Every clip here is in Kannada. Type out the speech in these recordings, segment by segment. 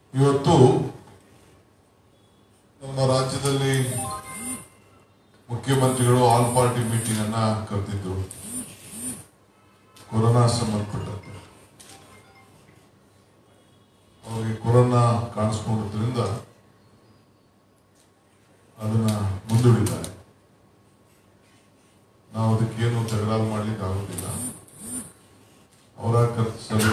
ಇವತ್ತು ನಮ್ಮ ರಾಜ್ಯದಲ್ಲಿ ಮುಖ್ಯಮಂತ್ರಿಗಳು ಆಲ್ ಪಾರ್ಟಿ ಮೀಟಿಂಗ್ ಅನ್ನ ಕರೆದಿದ್ರು ಕೊರೋನಾ ಸಂಬಂಧಪಟ್ಟಂತೆ ಅವರಿಗೆ ಕೊರೋನಾ ಕಾಣಿಸ್ಕೊಂಡಿದ್ರಿಂದ ಅದನ್ನ ಮುಂದೂಡಿದ್ದಾರೆ ನಾವು ಅದಕ್ಕೇನು ತಕರಾರು ಮಾಡ್ಲಿಕ್ಕೆ ಆಗುದಿಲ್ಲ ಅವರ ಕರ್ತ ಸಭೆ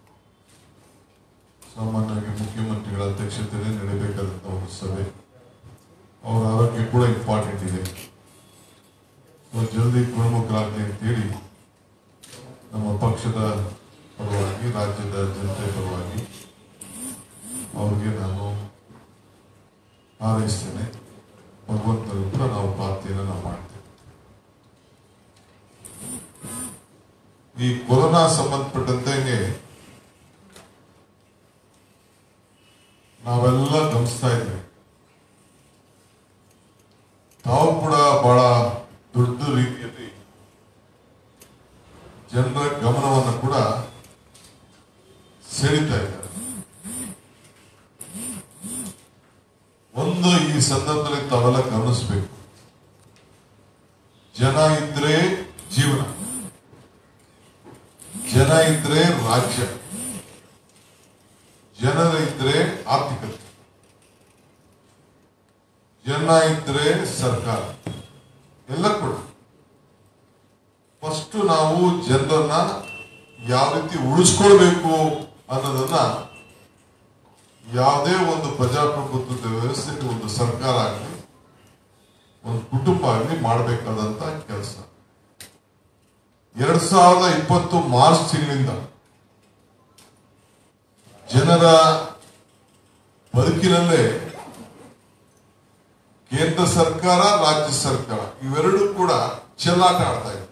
ಸಾಮಾನ್ಯವಾಗಿ ಮುಖ್ಯಮಂತ್ರಿಗಳ ಅಧ್ಯಕ್ಷತೆಯಲ್ಲಿ ನಡೀಬೇಕಾದಂತ ಒಂದು ಸಭೆ ಅವರ ಆರೋಗ್ಯ ಕೂಡ ಇಂಪಾರ್ಟೆಂಟ್ ಇದೆ ಸೊ ಜಲ್ದಿ ಗುಣಮುಖರಾಗಲಿ ಅಂತೇಳಿ ನಮ್ಮ ಪಕ್ಷದ ಪರವಾಗಿ ರಾಜ್ಯದ ಜನತೆ ಪರವಾಗಿ ಅವ್ರಿಗೆ ನಾನು ಹಾರೈಸ್ತೇನೆ ಭಗವಂತರು ಕೂಡ ನಾವು ಪ್ರಾರ್ಥನೆಯನ್ನು ನಾವು ಮಾಡ್ತೇವೆ ಈ ಕೊರೋನಾ ಸಂಬಂಧಪಟ್ಟಂತೆ ನಾವೆಲ್ಲ ಗಮನಿಸ್ತಾ ಇದ್ವಿ ತಾವು ಕೂಡ ಬಹಳ ದೊಡ್ಡ ರೀತಿಯಲ್ಲಿ ಜನರ ಗಮನವನ್ನು ಕೂಡ ಸೆಳೀತಾ ಇದ್ದಾರೆ ಒಂದು ಈ ಸಂದರ್ಭದಲ್ಲಿ ತಾವೆಲ್ಲ ಗಮನಿಸಬೇಕು ಜನ ಇದ್ರೆ ಜೀವನ ಜನ ಇದ್ರೆ ರಾಜ್ಯ ಜನರ ಇದ್ರೆ ಆರ್ಥಿಕತೆ ಜನ ಇದ್ರೆ ಸರ್ಕಾರ ಎಲ್ಲ ಕೂಡ ಫಸ್ಟ್ ನಾವು ಜನರನ್ನ ಯಾವ ರೀತಿ ಉಳಿಸ್ಕೊಳ್ಬೇಕು ಅನ್ನೋದನ್ನ ಯಾವುದೇ ಒಂದು ಪ್ರಜಾಪ್ರಭುತ್ವದ ವ್ಯವಸ್ಥೆಗೆ ಒಂದು ಸರ್ಕಾರ ಆಗಲಿ ಒಂದು ಕುಟುಂಬ ಆಗಲಿ ಮಾಡಬೇಕಾದಂತ ಕೆಲಸ ಎರಡ್ ಸಾವಿರದ ಇಪ್ಪತ್ತು ಮಾರ್ಚ್ ತಿಂಗಳಿಂದ ಜನರ ಬದುಕಿನಲ್ಲೇ ಕೇಂದ್ರ ಸರ್ಕಾರ ರಾಜ್ಯ ಸರ್ಕಾರ ಇವೆರಡೂ ಕೂಡ ಚೆಲ್ಲಾಟ ಆಡ್ತಾ ಇದೆ